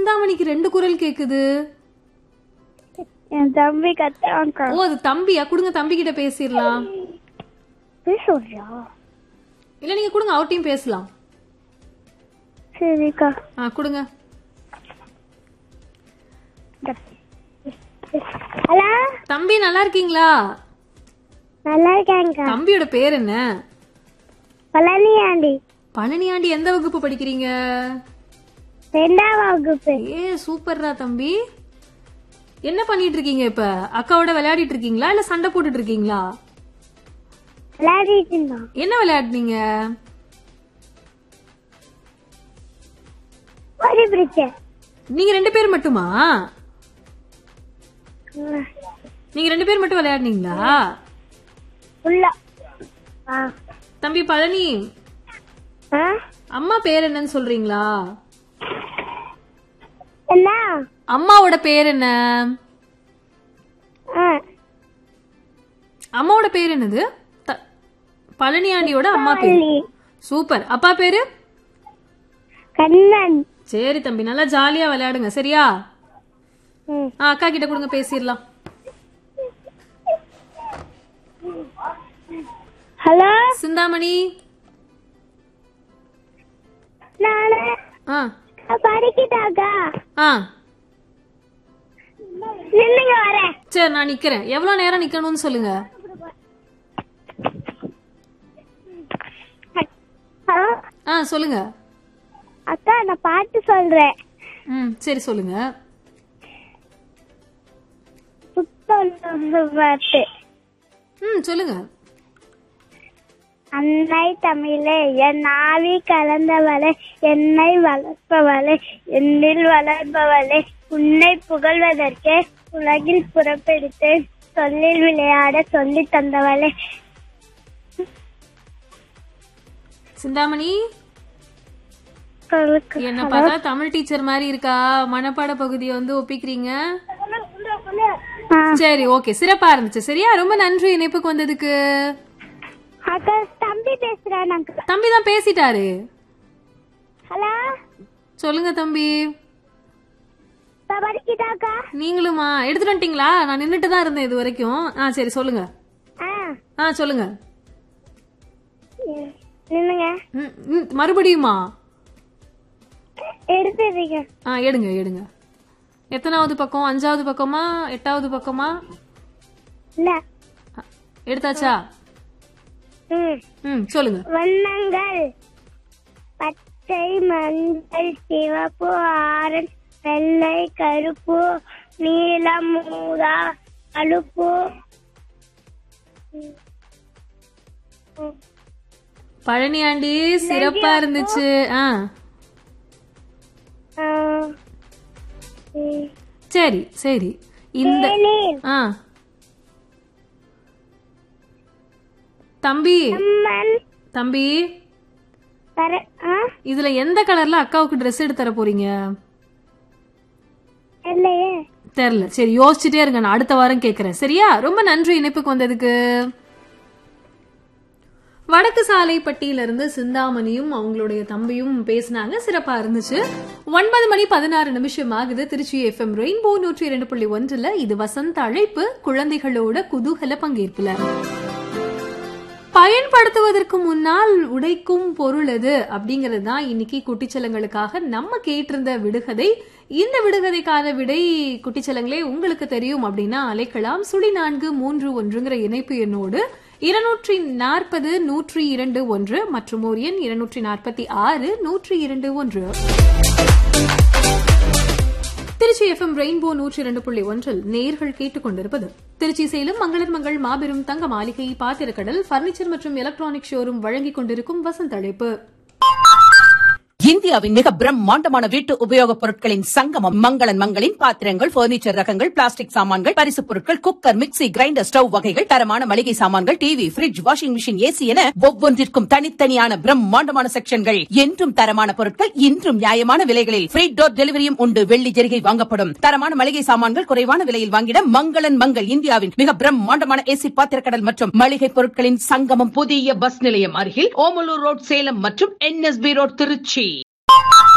சிந்தாமணிக்கு ரெண்டு குரல் கேக்குது என் தம்பி கத்தாங்கா ஓ அது தம்பியா கொடுங்க தம்பி கிட்ட பேசிடலாம் பேசுறியா இல்ல நீங்க கொடுங்க அவர்ட்டையும் பேசலாம் சரிக்கா ஆ கொடுங்க ஹலோ தம்பி நல்லா இருக்கீங்களா நல்லா இருக்கேங்க்கா தம்பியோட பேர் என்ன பழனி ஆண்டி பழனியாண்டி எந்த வகுப்பு படிக்கிறீங்க ரெண்டாம் வகுப்பு ஏ சூப்பர்ரா தம்பி என்ன பண்ணிட்டு இருக்கீங்க இப்ப அக்காவோட விளையாடிட்டு இருக்கீங்களா இல்ல சண்டை போட்டுட்டு இருக்கீங்களா விளையாடிட்டு இருந்தான் என்ன விளையாடுனீங்க ஓடி பிடிச்ச நீங்க ரெண்டு பேர் மட்டுமா நீங்க ரெண்டு பேர் மட்டும் விளையாடுனீங்களா உள்ள ஆ தம்பி பழனி ஆ அம்மா பேர் என்னன்னு சொல்றீங்களா என்ன அம்மாவோட பேர் என்ன ஆ அம்மாவோட பேர் என்னது த- பழனியாண்டியோட அம்மா பேர் பள்ளி சூப்பர் அப்பா பேரு கண்ணன் சரி தம்பி நல்லா ஜாலியா விளையாடுங்க சரியா ம் ஆ, அக்கா கிட்ட கொடுங்க பேசிடலாம் ஹலோ சிந்தாமணி நானு ஆ படிக்கிட்டாக்கா ஆ நின்னுங்க வரேன் சரி நான் நிக்கிறேன் எவ்வளவு நேரம் நிக்கணும்னு சொல்லுங்க ஹலோ ஆ சொல்லுங்க அக்கா நான் பாட்டு சொல்றேன் ம் சரி சொல்லுங்க புத்தொன்று பாட்டு ம் சொல்லுங்க அன்னை தமிழே என் ஆவி கலந்தவளே என்னை வளர்ப்பவளே என்னில் வளர்ப்பவளே உன்னை புகழ்வதற்கே உலகில் புறப்பெடுத்தேன் சொல்லில் விளையாட சொல்லி தந்தவளே சிந்தாமணி சொல்லுக்கு. என்ன பார்த்தா தமிழ் டீச்சர் மாதிரி இருக்கா மனப்பாட பகுதியை வந்து ஒப்பிக்கிறீங்க ஆ. சரி ஓகே சிறப்பா இருந்துச்சு சரியா ரொம்ப நன்றி இணைப்புக்கு வந்ததுக்கு அக்கா தம்பி பேசுறேன் அக்கா தம்பி தான் பேசிட்டாரு ஹலோ சொல்லுங்க தம்பி படிக்கிட்டாக்கா நீங்களுமா எடுத்துட்டு வந்துட்டீங்களா நான் நின்னுட்டு தான் இருந்தேன் இது வரைக்கும் ஆ சரி சொல்லுங்க ஆ ஆ சொல்லுங்க நின்னுங்க ம், ம், மறுபடியுமா எடுத்துறீங்க ஆ எடுங்க எடுங்க எத்தனாவது பக்கம் அஞ்சாவது பக்கமா எட்டாவது பக்கமா இல்ல ஆ, எடுத்தாச்சா ம் ம் சொல்லுங்க வண்ணங்கள் பச்சை மஞ்சள் சிவப்பு ஆரஞ்சு வெள்ளை கருப்பு நீலம் ஊதா அழுப்பு பழனியாண்டி சிறப்பா இருந்துச்சு ஆ சரி சரி இந்த ஆ தம்பி அம்மன் தம்பி தர ஆ இதுல எந்த கலர்ல அக்காவுக்கு Dress எடுத்து தர போறீங்க இல்லையே தெரியல சரி யோசிச்சுட்டே இருங்க நான் அடுத்த வாரம் கேக்குறேன் சரியா ரொம்ப நன்றி இணைப்புக்கு வந்ததுக்கு வடக்கு சாலைப்பட்டியில இருந்து சிந்தாமணியும் அவங்களுடைய தம்பியும் பேசினாங்க சிறப்பா இருந்துச்சு ஒன்பது மணி பதினாறு நிமிஷம் ஆகுது திருச்சி எஃப்எம் ரெயின்போ நூற்றி இரண்டு புள்ளி ஒன்றுல இது வசந்த அழைப்பு குழந்தைகளோட குதூகல பங்கேற்புல பயன்படுத்துவதற்கு முன்னால் உடைக்கும் பொருள் எது அப்படிங்கிறது தான் இன்னைக்கு குட்டிச்சலங்களுக்காக நம்ம கேட்டிருந்த விடுகதை இந்த விடுகதைக்கான விடை குட்டிச்சலங்களே உங்களுக்கு தெரியும் அப்படின்னா அழைக்கலாம் சுழி நான்கு மூன்று ஒன்றுங்கிற இணைப்பு எண்ணோடு இருநூற்றி நாற்பது நூற்றி இரண்டு ஒன்று மற்றும் ஒரு எண் இருநூற்றி நாற்பத்தி ஆறு நூற்றி இரண்டு ஒன்று திருச்சி எஃப்எம் ரெயின்போ நூற்றி இரண்டு புள்ளி ஒன்றில் நேர்கள் கேட்டுக்கொண்டிருப்பது திருச்சி சேலம் மங்களர் மங்கள் மாபெரும் தங்க மாளிகை பாத்திரக்கடல் பர்னிச்சர் மற்றும் எலக்ட்ரானிக் ஷோரூம் வழங்கிக் கொண்டிருக்கும் வசந்தழைப்பு இந்தியாவின் மிக பிரம்மாண்டமான வீட்டு உபயோகப் பொருட்களின் சங்கமம் மங்களன் மங்களின் பாத்திரங்கள் பர்னிச்சர் ரகங்கள் பிளாஸ்டிக் சாமான்கள் பரிசுப் பொருட்கள் குக்கர் மிக்ஸி கிரைண்டர் ஸ்டவ் வகைகள் தரமான மளிகை சாமான்கள் TV fridge washing machine AC என ஒவ்வொன்றிற்கும் தனித்தனியான பிரம்மாண்டமான செக்ஷன்கள் என்றும் தரமான பொருட்கள் இன்றும் நியாயமான விலைகளில் ஃப்ரீ டோர் டெலிவரியும் உண்டு வெள்ளி ஜெரிகை வாங்கப்படும் தரமான மளிகை சாமான்கள் குறைவான விலையில் வாங்கிட மங்களன் மங்கள் இந்தியாவின் மிக பிரம்மாண்டமான ஏசி பாத்திரக்கடல் மற்றும் மளிகை பொருட்களின் சங்கமம் புதிய பஸ் நிலையம் அருகில் ஓமலூர் ரோட் சேலம் மற்றும் என்எஸ்பி ரோட் திருச்சி